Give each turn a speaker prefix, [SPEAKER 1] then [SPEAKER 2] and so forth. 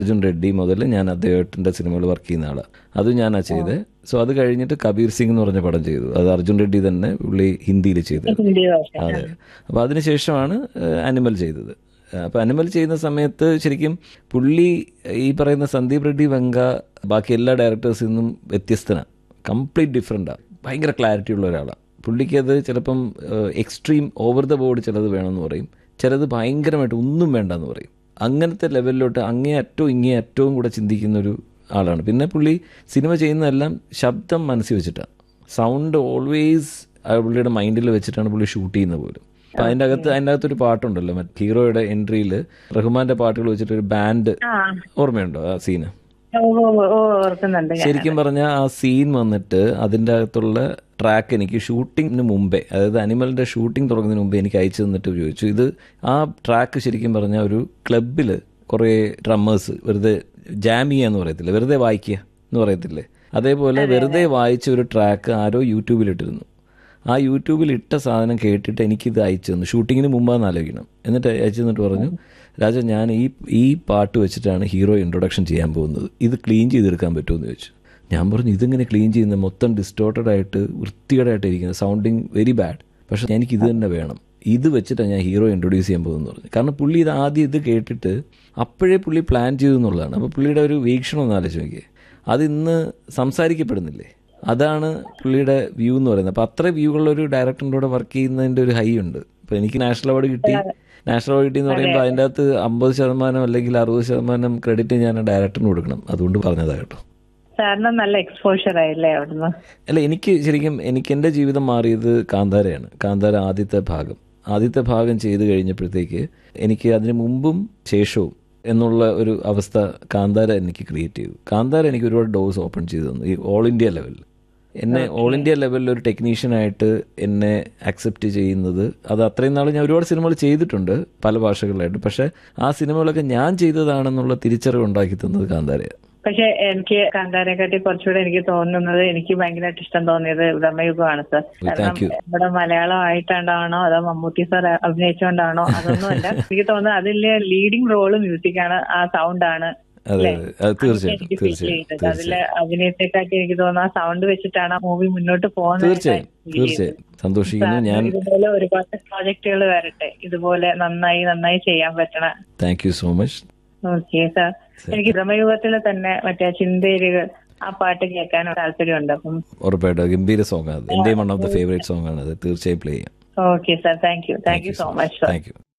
[SPEAKER 1] അർജുൻ റെഡ്ഡി മുതൽ ഞാൻ അദ്ദേഹത്തിന്റെ സിനിമകൾ വർക്ക് ചെയ്യുന്ന ആളാണ് അത് ഞാനാ ചെയ്തത് സോ അത് കഴിഞ്ഞിട്ട് കബീർ സിംഗ് എന്ന് പറഞ്ഞ പടം ചെയ്തു അത് അർജുൻ റെഡ്ഡി തന്നെ പുള്ളി ഹിന്ദിയിൽ ചെയ്തത്
[SPEAKER 2] ഹിന്ദി ഭാഷ
[SPEAKER 1] അതെ അപ്പോൾ അതിനുശേഷമാണ് അനിമൽ ചെയ്തത് അപ്പോൾ അനിമൽ ചെയ്യുന്ന സമയത്ത് ശരിക്കും പുള്ളി ഈ പറയുന്ന സന്ദീപ് റെഡ്ഡി വെങ്ക ബാക്കി എല്ലാ ഡയറക്ടേഴ്സിൽ നിന്നും വ്യത്യസ്തനാണ് കംപ്ലീറ്റ് ഡിഫറെൻറ്റാണ് ഭയങ്കര ക്ലാരിറ്റി ഉള്ള ഒരാളാണ് പുള്ളിക്ക് അത് ചിലപ്പം എക്സ്ട്രീം ഓവർ ദ ബോർഡ് ചിലത് വേണമെന്ന് പറയും ചിലത് ഭയങ്കരമായിട്ട് ഒന്നും വേണ്ടെന്ന് പറയും അങ്ങനത്തെ ലെവലിലോട്ട് അങ്ങേ അറ്റവും ഇങ്ങേ അറ്റവും കൂടെ ചിന്തിക്കുന്ന ഒരു ആളാണ് പിന്നെ പുള്ളി സിനിമ ചെയ്യുന്നതെല്ലാം ശബ്ദം മനസ്സിൽ വെച്ചിട്ടാണ് സൗണ്ട് ഓൾവേസ് പുള്ളിയുടെ മൈൻഡിൽ വെച്ചിട്ടാണ് പുള്ളി ഷൂട്ട് ചെയ്യുന്നത് പോലും അപ്പൊ അതിന്റെ അകത്ത് അതിന്റെ അകത്തൊരു പാട്ടുണ്ടല്ലോ മറ്റേ ഹീറോയുടെ എൻട്രിയിൽ റഹ്മാന്റെ പാട്ടുകൾ വെച്ചിട്ട് ഒരു ബാൻഡ്
[SPEAKER 2] ആ
[SPEAKER 1] ഓർമ്മയുണ്ടോ ആ സീന്
[SPEAKER 2] ഓ ഓ, ഓ ഓർക്കുന്നുണ്ട് ഞാൻ
[SPEAKER 1] ശരിക്കും പറഞ്ഞാൽ ആ സീൻ വന്നിട്ട് അതിൻ്റെ അകത്തുള്ള ട്രാക്ക് എനിക്ക് ഷൂട്ടിങ്ങിന് മുമ്പേ അതായത് അനിമലിന്റെ ഷൂട്ടിംഗ് തുടങ്ങുന്നതിന് മുമ്പേ എനിക്ക് അയച്ചു തന്നിട്ട് ചോദിച്ചു ഇത് ആ ട്രാക്ക് ശരിക്കും പറഞ്ഞാൽ ഒരു ക്ലബിൽ കുറേ ഡ്രമ്മേഴ്സ് വെറുതെ ജാം ചെയ്യാന്ന് പറയത്തില്ലേ വെറുതെ വായിക്കുക എന്ന് പറയത്തില്ലേ അതേപോലെ വെറുതെ വായിച്ച ഒരു ട്രാക്ക് ആരോ യൂട്യൂബിൽ ഇട്ടിരുന്നു ആ യൂട്യൂബിൽ ഇട്ട സാധനം കേട്ടിട്ട് എനിക്കിത് അയച്ചു തന്നു ഷൂട്ടിങ്ങിന് മുമ്പാന്ന് ആലോചിക്കണം എന്നിട്ട് അയച്ചു തന്നിട്ട് പറഞ്ഞു രാജ ഞാൻ ഈ ഈ പാട്ട് വെച്ചിട്ടാണ് ഹീറോ ഇൻട്രൊഡക്ഷൻ ചെയ്യാൻ പോകുന്നത് ഇത് ക്ലീൻ ചെയ്തെടുക്കാൻ പറ്റുമെന്ന് ചോദിച്ചു ഞാൻ പറഞ്ഞു ഇതിങ്ങനെ ക്ലീൻ ചെയ്യുന്ന മൊത്തം ഡിസ്റ്റോർട്ടഡ് ആയിട്ട് വൃത്തികേടായിട്ട് ഇരിക്കുന്നത് സൗണ്ടിങ് വെരി ബാഡ് പക്ഷെ എനിക്ക് ഇത് തന്നെ വേണം ഇത് വെച്ചിട്ടാണ് ഞാൻ ഹീറോ ഇൻട്രൊഡ്യൂസ് ചെയ്യാൻ പോകുന്നത് പറഞ്ഞു കാരണം പുള്ളി ഇത് ആദ്യം ഇത് കേട്ടിട്ട് അപ്പോഴേ പുള്ളി പ്ലാൻ ചെയ്തു എന്നുള്ളതാണ് അപ്പോൾ പുള്ളിയുടെ ഒരു വീക്ഷണം ഒന്ന് ആലോചിച്ച് നോക്കിയേ അത് ഇന്ന് സംസാരിക്കപ്പെടുന്നില്ലേ അതാണ് പുള്ളിയുടെ വ്യൂ എന്ന് പറയുന്നത് അപ്പോൾ അത്ര വ്യൂ ഉള്ള ഒരു ഡയറക്ടറിൻ്റെ കൂടെ വർക്ക് ചെയ്യുന്നതിൻ്റെ ഒരു ഹൈ ഉണ്ട് ഇപ്പോൾ എനിക്ക് നാഷണൽ അവാർഡ് കിട്ടി നാഷണൽ അവാർഡ് കിട്ടി എന്ന് പറയുമ്പോൾ അതിൻ്റെ അകത്ത് അമ്പത് ശതമാനം അല്ലെങ്കിൽ അറുപത് ശതമാനം ക്രെഡിറ്റ് ഞാൻ ഡയറക്ടറിന് കൊടുക്കണം അതുകൊണ്ട് പറഞ്ഞതാ കേട്ടോ
[SPEAKER 2] സാറിന് നല്ല എക്സ്പോഷർ ആയില്ലേ അവിടുന്ന്
[SPEAKER 1] അല്ല എനിക്ക് ശരിക്കും എനിക്ക് എൻ്റെ ജീവിതം മാറിയത് കാന്താരയാണ് കാന്താര ആദ്യത്തെ ഭാഗം ആദ്യത്തെ ഭാഗം ചെയ്ത് കഴിഞ്ഞപ്പോഴത്തേക്ക് എനിക്ക് അതിന് മുമ്പും ശേഷവും എന്നുള്ള ഒരു അവസ്ഥ കാന്താര എനിക്ക് ക്രിയേറ്റ് ചെയ്തു കാന്താര എനിക്ക് ഒരുപാട് ഡോസ് ഓപ്പൺ ചെയ്തു തന്നു ഈ ഓൾ ഇന്ത്യ ലെവലിൽ എന്നെ ഓൾ ഇന്ത്യ ലെവലിൽ ഒരു ടെക്നീഷ്യനായിട്ട് എന്നെ അക്സെപ്റ്റ് ചെയ്യുന്നത് അത് അത്രയും നാൾ ഞാൻ ഒരുപാട് സിനിമകൾ ചെയ്തിട്ടുണ്ട് പല ഭാഷകളിലായിട്ട് പക്ഷേ ആ സിനിമകളൊക്കെ ഞാൻ ചെയ്തതാണെന്നുള്ള തിരിച്ചറിവ് ഉണ്ടാക്കി തന്നത് കാന്താരയാണ്
[SPEAKER 2] പക്ഷെ എനിക്ക് കാന്താരെക്കാട്ടി കുറച്ചുകൂടെ എനിക്ക് തോന്നുന്നത് എനിക്ക് ഭയങ്കരമായിട്ട് ഇഷ്ടം തോന്നിയത് ബ്രഹ്മയുഗമാണ് സാർ കാരണം
[SPEAKER 1] താങ്ക് യു
[SPEAKER 2] ഇവിടെ മലയാളം ആയിട്ടാണ്ടാണോ അതോ മമ്മൂട്ടി സാർ അഭിനയിച്ചുകൊണ്ടാണോ അതൊന്നുമല്ല എനിക്ക് തോന്നുന്നത് അതിലെ ലീഡിംഗ് റോള് മ്യൂസിക്കാണ് ആ സൗണ്ട് ആണ്
[SPEAKER 1] അതെ അതെ അത് തീർച്ചയായിട്ടും
[SPEAKER 2] എനിക്ക് ഫീൽ
[SPEAKER 1] തീർച്ചയായിട്ടും
[SPEAKER 2] ചെയ്തത് അതിലെ അഭിനയത്തെക്കാട്ടി എനിക്ക് തോന്നുന്നു ആ സൗണ്ട് വെച്ചിട്ടാണ് ആ മൂവി മുന്നോട്ട് പോകുന്നത്
[SPEAKER 1] തീർച്ചയായും തീർച്ചയായും സന്തോഷിക്കുന്നു ഞാൻ
[SPEAKER 2] ഇതുപോലെ ഒരുപാട് പ്രോജക്റ്റുകൾ വരട്ടെ ഇതുപോലെ നന്നായി നന്നായി ചെയ്യാൻ പറ്റണ
[SPEAKER 1] thank you so much
[SPEAKER 2] okay sir എനിക്ക് ബ്രഹ്മയുഗത്തിലെ തന്നെ മറ്റേ ചിന്തേരികൾ ആ പാട്ട് കേൾക്കാൻ താല്പര്യമുണ്ട് അപ്പം
[SPEAKER 1] ഉറപ്പായിട്ടും ഗംഭീര സോങ് ആണ് എൻ്റെ one of the favourite song ആണ് അത് തീർച്ചയായും പ്ലേ ചെയ്യാം
[SPEAKER 2] okay sir thank you thank you so much sir
[SPEAKER 1] thank U